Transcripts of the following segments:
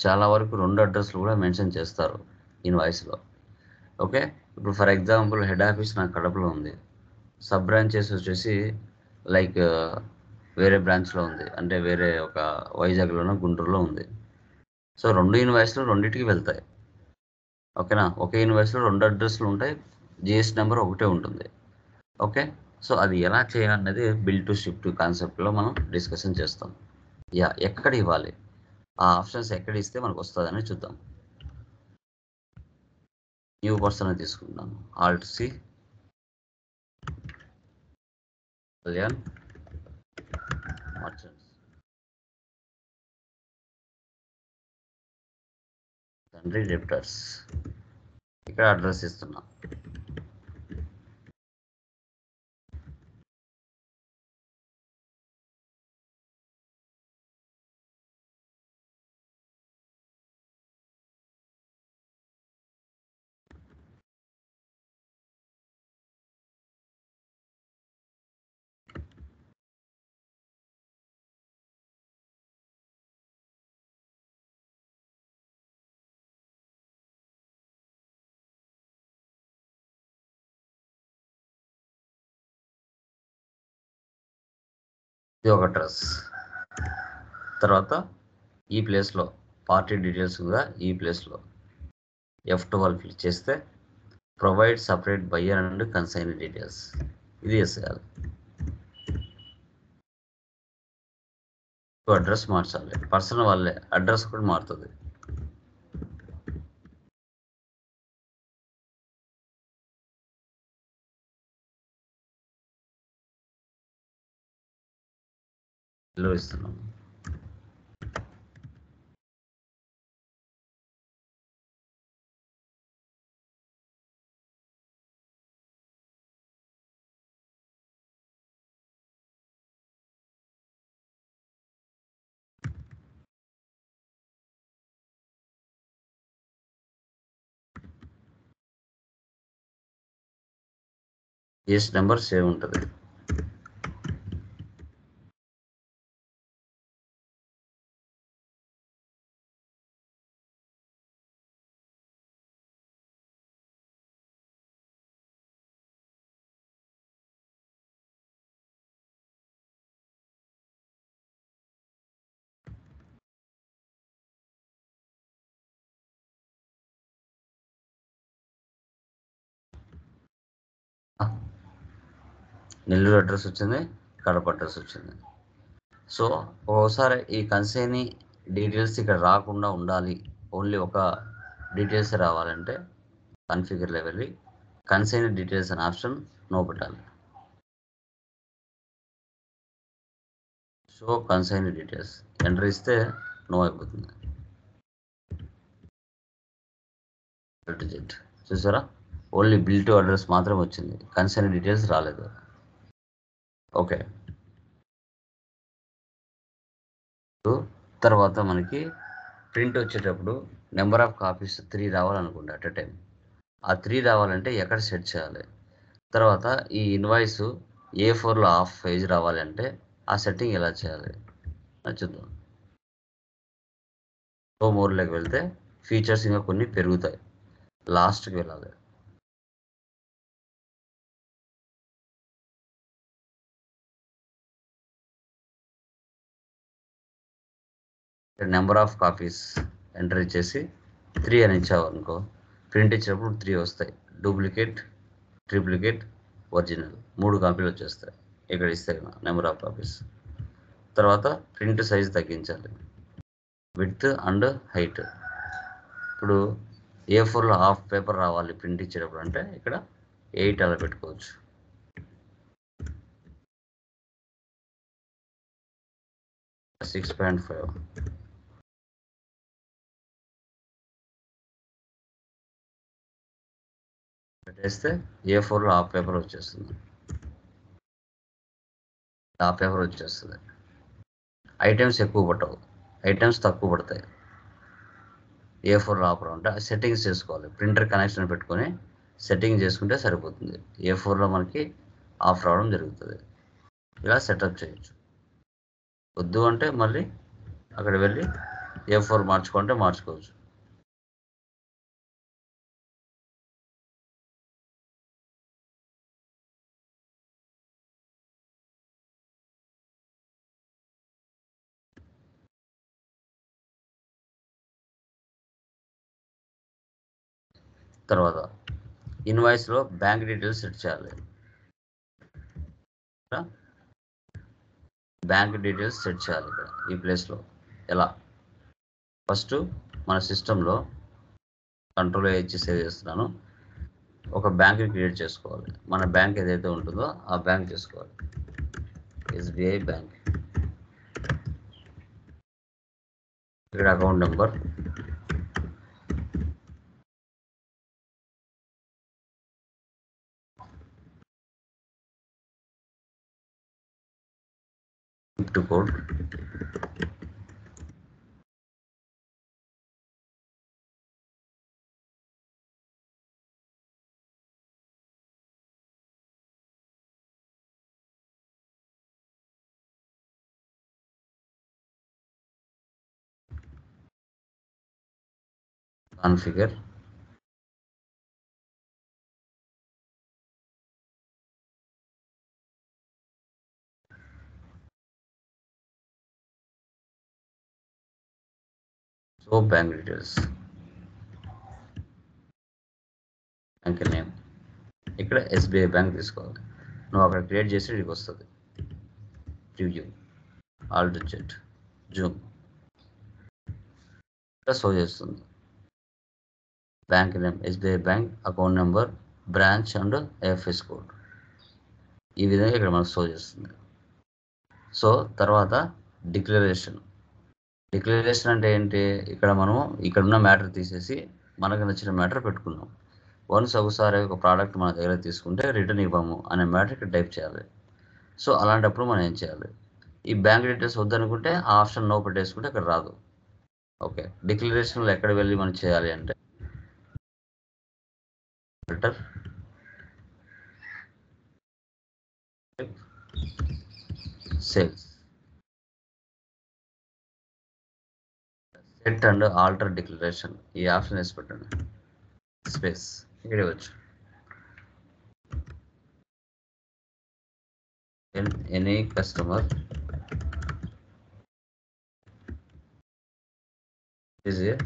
చాలా వరకు రెండు అడ్రస్లు కూడా మెన్షన్ చేస్తారు ఇన్వాయిస్లో ఓకే ఇప్పుడు ఫర్ ఎగ్జాంపుల్ హెడ్ ఆఫీస్ నాకు కడపలో ఉంది సబ్ బ్రాంచెస్ వచ్చేసి లైక్ వేరే బ్రాంచ్లో ఉంది అంటే వేరే ఒక వైజాగ్లోనో గుంటూరులో ఉంది సో రెండు ఇన్వాయిస్లు రెండింటికి వెళ్తాయి ఓకేనా ఒకే ఇన్వాయిస్లో రెండు అడ్రస్లు ఉంటాయి జిఎస్ నెంబర్ ఒకటే ఉంటుంది ఓకే సో అది ఎలా చేయాలనేది బిల్ టు షిఫ్ట్ కాన్సెప్ట్లో మనం డిస్కషన్ చేస్తాం యా ఎక్కడ ఇవ్వాలి ఆ ఆప్షన్స్ ఎక్కడ ఇస్తే మనకు వస్తుందని చూద్దాం న్యూ పర్సన్ తీసుకుంటాను ఆల్ట్ సి కళ్యాణ్ మర్చెంట్స్ తండ్రి డెప్టర్స్ ఇక్కడ అడ్రస్ ఇస్తున్నా ఇది ఒక అడ్రస్ తర్వాత ఈ ప్లేస్లో పార్టీ డీటెయిల్స్ కూడా ఈ ప్లేస్లో ఎఫ్ ట్వెల్వ్ క్లిక్ చేస్తే provide separate buyer and consignee details ఇది వేసేయాలి అడ్రస్ మార్చాలి పర్సన్ వాళ్ళే అడ్రస్ కూడా మారుతుంది లో ఇస్తున్నాము ఎస్ నెంబర్ సేవ్ ఉంటుంది నెల్లూరు అడ్రస్ వచ్చింది కడప అడ్రస్ వచ్చింది సో ఒక్కోసారి ఈ కన్సైని డీటెయిల్స్ ఇక్కడ రాకుండా ఉండాలి ఓన్లీ ఒక డీటెయిల్స్ రావాలంటే కన్ఫిగర్లో వెళ్ళి కన్సైన్ డీటెయిల్స్ అనే ఆప్షన్ నో పెట్టాలి షో కన్సైన్ డీటెయిల్స్ ఎంటర్ ఇస్తే నో అయిపోతుంది జెట్ చూసారా ఓన్లీ బిల్ టు అడ్రస్ మాత్రం వచ్చింది కన్సైన్ డీటెయిల్స్ రాలేదు ఓకే తర్వాత మనకి ప్రింట్ వచ్చేటప్పుడు నెంబర్ ఆఫ్ కాపీస్ త్రీ రావాలనుకోండి అట్ ఎ టైం ఆ త్రీ రావాలంటే ఎక్కడ సెట్ చేయాలి తర్వాత ఈ ఇన్వాయిస్ ఏ ఫోర్లో హాఫ్ పేజ్ రావాలంటే ఆ సెట్టింగ్ ఎలా చేయాలి అది చూద్దాం సో మోర్లోకి వెళ్తే ఫీచర్స్ ఇంకా కొన్ని పెరుగుతాయి లాస్ట్కి వెళ్ళాలి నెంబర్ ఆఫ్ కాపీస్ ఎంటర్ ఇచ్చేసి త్రీ అని ఇచ్చావు అనుకో ప్రింట్ ఇచ్చినప్పుడు త్రీ వస్తాయి డూప్లికేట్ ట్రిప్లికేట్ ఒరిజినల్ మూడు కాపీలు వచ్చేస్తాయి ఇక్కడ ఇస్తే నెంబర్ ఆఫ్ కాపీస్ తర్వాత ప్రింట్ సైజ్ తగ్గించాలి విత్ అండ్ హైట్ ఇప్పుడు ఏ ఫోర్లో హాఫ్ పేపర్ రావాలి ప్రింట్ ఇచ్చేటప్పుడు అంటే ఇక్కడ ఎయిట్ అలా పెట్టుకోవచ్చు సిక్స్ పాయింట్ ఫైవ్ పెట్టేస్తే ఏ ఫోర్లో హాఫ్ పేపర్ వచ్చేస్తుంది హాఫ్ పేపర్ వచ్చేస్తుంది ఐటమ్స్ ఎక్కువ పట్టవు ఐటమ్స్ తక్కువ పడతాయి ఏ ఫోర్ ఆపర్ ఉంటే సెట్టింగ్స్ చేసుకోవాలి ప్రింటర్ కనెక్షన్ పెట్టుకొని సెట్టింగ్ చేసుకుంటే సరిపోతుంది ఏ ఫోర్లో మనకి ఆఫ్ రావడం జరుగుతుంది ఇలా సెటప్ చేయొచ్చు వద్దు అంటే మళ్ళీ అక్కడ వెళ్ళి ఏ ఫోర్ మార్చుకుంటే మార్చుకోవచ్చు తర్వాత ఇన్వాయిస్లో బ్యాంక్ డీటెయిల్స్ సెట్ చేయాలి బ్యాంక్ డీటెయిల్స్ సెట్ చేయాలి ఇక్కడ ఈ ప్లేస్లో ఎలా ఫస్ట్ మన సిస్టంలో కంట్రోల్ ఇచ్చి సేవ్ చేస్తున్నాను ఒక బ్యాంక్ క్రియేట్ చేసుకోవాలి మన బ్యాంక్ ఏదైతే ఉంటుందో ఆ బ్యాంక్ చేసుకోవాలి ఎస్బీఐ బ్యాంక్ ఇక్కడ account number gift code configure so bank details bank name ఇక్కడ ఎస్బీఐ బ్యాంక్ తీసుకోవాలి నువ్వు అక్కడ క్రియేట్ చేసి ఇక్కడికి వస్తుంది ప్రివ్యూ ఆల్ట్ జెట్ జూమ్ ఇక్కడ షో చేస్తుంది bank name SBI bank account number branch and IFS code ఈ విధంగా ఇక్కడ మనకు షో చేస్తుంది సో తర్వాత డిక్లరేషన్ డిక్లరేషన్ అంటే ఏంటి ఇక్కడ మనం ఇక్కడ ఉన్న మ్యాటర్ తీసేసి మనకు నచ్చిన మ్యాటర్ పెట్టుకున్నాం వన్స్ ఒకసారి ఒక ప్రోడక్ట్ మన దగ్గర తీసుకుంటే రిటర్న్ ఇవ్వము అనే మ్యాటర్ ఇక్కడ టైప్ చేయాలి సో అలాంటప్పుడు మనం ఏం చేయాలి ఈ బ్యాంక్ డీటెయిల్స్ వద్దనుకుంటే ఆ ఆప్షన్ నో పెట్టేసుకుంటే ఇక్కడ రాదు ఓకే డిక్లరేషన్లో ఎక్కడ వెళ్ళి మనం చేయాలి అంటే filter sales set and alter declaration ఈ ఆప్షన్ వేసి పెట్టండి స్పేస్ ఇక్కడ ఇవ్వచ్చు any customer is a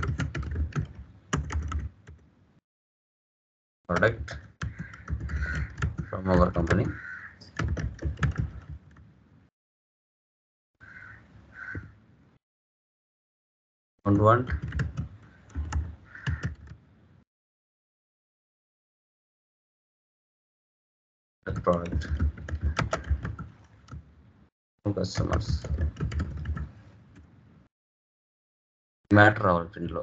product from our company don't want that product from customers మ్యాటర్ రావాలి ప్రింట్లో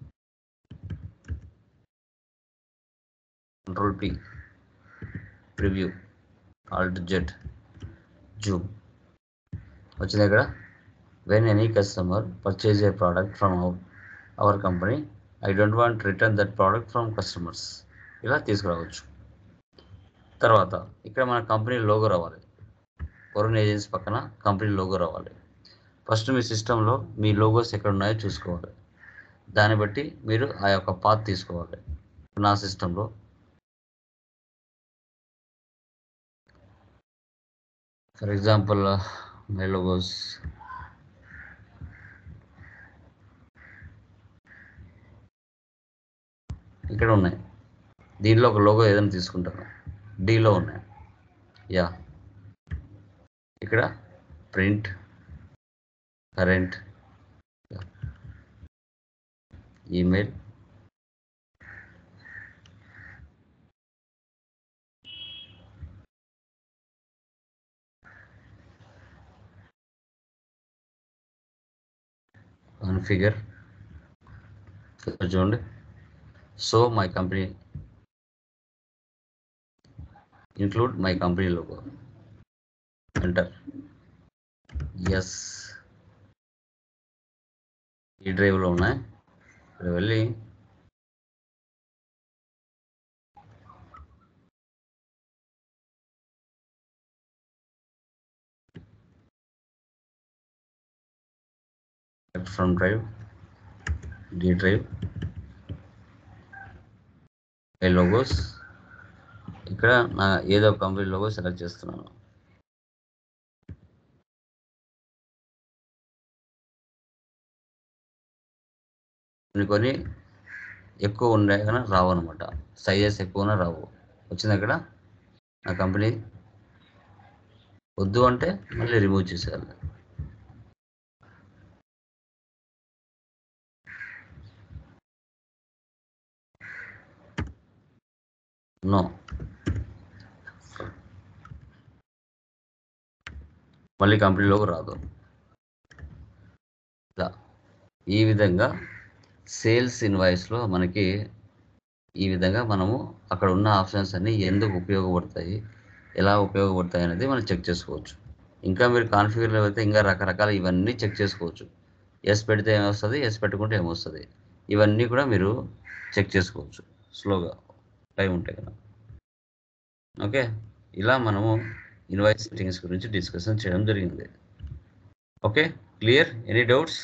control P preview alt Z zoom వచ్చింది ఇక్కడ when any customer purchase a product from our company I don't want return that product from customers ఇలా తీసుకురావచ్చు తర్వాత ఇక్కడ మన కంపెనీ లోగో రావాలి వరుణ్ ఏజెన్సీ పక్కన కంపెనీ లోగో రావాలి ఫస్ట్ మీ సిస్టంలో మీ లోగోస్ ఎక్కడ ఉన్నాయో చూసుకోవాలి దాన్ని బట్టి మీరు ఆ యొక్క పాత్ తీసుకోవాలి నా సిస్టంలో ఫర్ ఎగ్జాంపుల్ మై లోగోస్ ఇక్కడ ఉన్నాయి దీనిలో ఒక లోగో ఏదైనా తీసుకుంటాను డీలో ఉన్నాయి యా ఇక్కడ ప్రింట్ కరెంట్ ఈమెయిల్ కాన్ఫిగర్ చూడండి so my company include my company logo enter yes ఈ డ్రైవ్లో ఉన్నాయి ఇక్కడ వెళ్ళి ఫ్రమ్ డ్రైవ్ డి డ్రైవ్ ఏ లోగోస్ ఇక్కడ నా ఏదో కంపెనీ లోగో సెలెక్ట్ చేస్తున్నాను కొన్ని కొన్ని ఎక్కువ ఉండే కానీ రావు అనమాట సైజెస్ ఎక్కువన రావు వచ్చింది అక్కడ నా కంపెనీ వద్దు అంటే మళ్ళీ రిమూవ్ చేసేయాలి నో మళ్ళీ కంపెనీలోకి రాదు ఇలా ఈ విధంగా సేల్స్ ఇన్వాయిస్లో మనకి ఈ విధంగా మనము అక్కడ ఉన్న ఆప్షన్స్ అన్నీ ఎందుకు ఉపయోగపడతాయి ఎలా ఉపయోగపడతాయి అనేది మనం చెక్ చేసుకోవచ్చు ఇంకా మీరు కాన్ఫిగర్లో అయితే ఇంకా రకరకాల ఇవన్నీ చెక్ చేసుకోవచ్చు ఎస్ పెడితే ఏమొస్తుంది ఎస్ పెట్టుకుంటే ఏమొస్తుంది ఇవన్నీ కూడా మీరు చెక్ చేసుకోవచ్చు స్లోగా టైం ఉంటే కదా ఓకే ఇలా మనము ఇన్వాయిస్ సెట్టింగ్స్ గురించి డిస్కషన్ చేయడం జరిగింది okay clear any doubts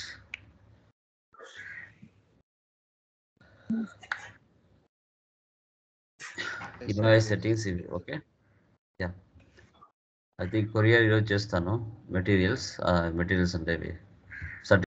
invoice settings ఇవి okay yeah I think courier ఈరోజు చేస్తాను మెటీరియల్స్ మెటీరియల్స్ అంటే ఇవి